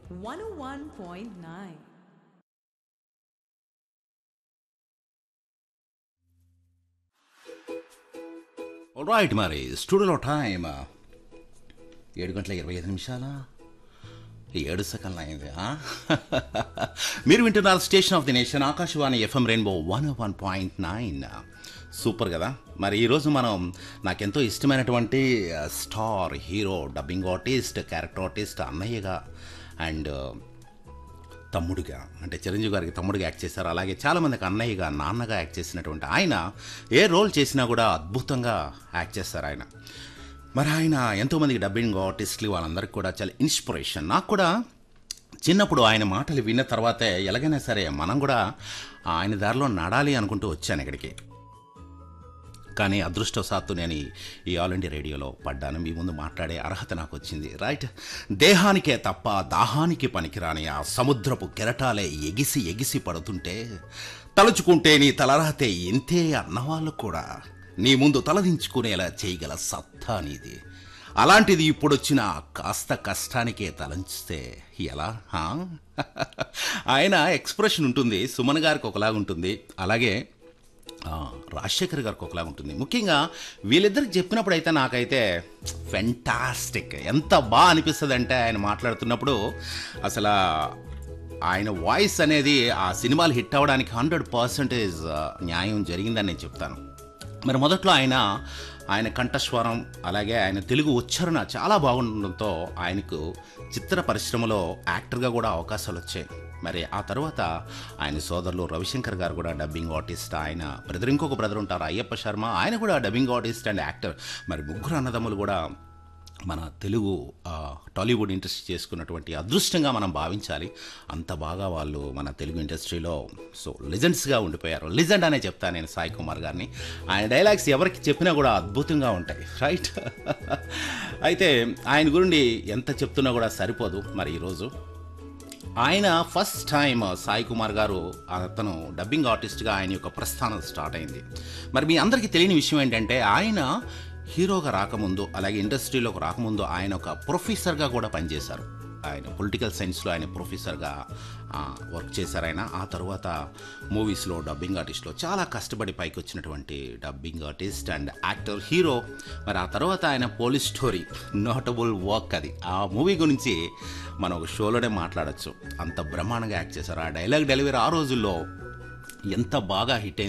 101.9. Right మరి స్టూడియోలో time ఏడు గంటల ఇరవై ఐదు నిమిషాల ఏడు సెకండ్లు అయింది ఆ? మీరు వింటున్నారు station of the nation Akashvani FM rainbow one one point nine super కదా మరి ఈరోజు మనం నాకెంతో ఇష్టమైనటువంటి ఆ, star hero dubbing artist character artist అన్నయ్యగా అండ్ తమ్ముడిగా అంటే చిరంజీవి గారికి తమ్ముడిగా యాక్ట్ చేశారు అలాగే చాలామందికి అన్నయ్యగా నాన్నగా యాక్ట్ చేసినటువంటి ఆయన ఏ రోల్ చేసినా కూడా అద్భుతంగా యాక్ట్ చేస్తారు ఆయన మరి ఆయన ఎంతోమందికి డబ్బింగ్ ఆర్టిస్టులు వాళ్ళందరికీ కూడా చాలా ఇన్స్పిరేషన్ నాకు కూడా చిన్నప్పుడు ఆయన మాటలు విన్న తర్వాతే ఎలాగైనా సరే మనం కూడా ఆయన దారిలో నడాలి అనుకుంటూ వచ్చాను ఇక్కడికి కానీ అదృష్టవశాత్తు నేను ఈ- ఈ ఆల్ ఇండియా రేడియోలో పడ్డాను మీ ముందు మాట్లాడే అర్హత నాకు వచ్చింది రైట్ దేహానికే తప్ప దాహానికి పనికిరాని ఆ సముద్రపు కెరటాలే ఎగిసి ఎగిసి పడుతుంటే తలుచుకుంటే నీ తలరాతే ఇంతే అన్నవాళ్ళు కూడా నీ ముందు తలదించుకునేలా చేయగల సత్తా నీది అలాంటిది ఇప్పుడొచ్చిన ఆ కాస్త కష్టానికే తలంచితే ఎలా హా? ఆయన ఎక్స్ప్రెషన్ ఉంటుంది సుమన్ గారికి ఒకలాగా ఉంటుంది అలాగే ఆ, రాజశేఖర్ గారికి ఒకలాగా ఉంటుంది ముఖ్యంగా వీళ్ళిద్దరికి చెప్పినప్పుడు అయితే నాకైతే ఫెంటాస్టిక్ ఎంత బాగా అనిపిస్తుంది అంటే ఆయన మాట్లాడుతున్నప్పుడు అసలు ఆయన వాయిస్ అనేది ఆ సినిమాలు హిట్ అవ్వడానికి హండ్రెడ్ పర్సెంటేజ్ న్యాయం జరిగిందని నేను చెప్తాను మరి మొదట్లో ఆయన ఆయన కంఠస్వరం అలాగే ఆయన తెలుగు ఉచ్చారణ చాలా బాగుండడంతో ఆయనకు చిత్ర పరిశ్రమలో యాక్టర్గా కూడా అవకాశాలు వచ్చాయి మరి ఆ తర్వాత ఆయన సోదరులు రవిశంకర్ గారు కూడా డబ్బింగ్ ఆర్టిస్ట్ ఆయన బ్రదర్ ఇంకొక బ్రదర్ ఉంటారు అయ్యప్ప శర్మ ఆయన కూడా డబ్బింగ్ ఆర్టిస్ట్ అండ్ యాక్టర్ మరి ముగ్గురు అన్నదమ్ములు కూడా మన తెలుగు ఆ, టాలీవుడ్ ఇండస్ట్రీ చేసుకున్నటువంటి అదృష్టంగా మనం భావించాలి అంత బాగా వాళ్ళు మన తెలుగు ఇండస్ట్రీలో సో లిజెండ్స్గా ఉండిపోయారు లిజెండ్ అనే చెప్తాను నేను సాయి కుమార్ గారిని ఆయన డైలాగ్స్ ఎవరికి చెప్పినా కూడా అద్భుతంగా ఉంటాయి రైట్ అయితే ఆయన గురించి ఎంత చెప్తున్నా కూడా సరిపోదు మరి ఈరోజు ఆయన ఫస్ట్ టైం సాయి కుమార్ గారు అతను డబ్బింగ్ ఆర్టిస్ట్గా ఆయన యొక్క ప్రస్థానం స్టార్ట్ అయింది మరి మీ అందరికీ తెలియని విషయం ఏంటంటే ఆయన హీరోగా రాకముందు అలాగే ఇండస్ట్రీలోకి రాకముందు ఆయన ఒక ప్రొఫెసర్గా కూడా పనిచేశారు ఆయన పొలిటికల్ సైన్స్లో ఆయన ప్రొఫెసర్గా ఆ, వర్క్ చేశారు ఆయన ఆ తర్వాత మూవీస్లో డబ్బింగ్ ఆర్టిస్ట్లో చాలా కష్టపడి పైకి వచ్చినటువంటి dubbing artist and actor hero మరి ఆ తర్వాత ఆయన పోలీస్ స్టోరీ నోటబుల్ వర్క్ అది ఆ మూవీ గురించి మనం ఒక షోలోనే మాట్లాడచ్చు అంత బ్రహ్మాండంగా యాక్ట్ చేశారు ఆ డైలాగ్ డెలివరీ ఆ రోజుల్లో ఎంత బాగా హిట్ అయింది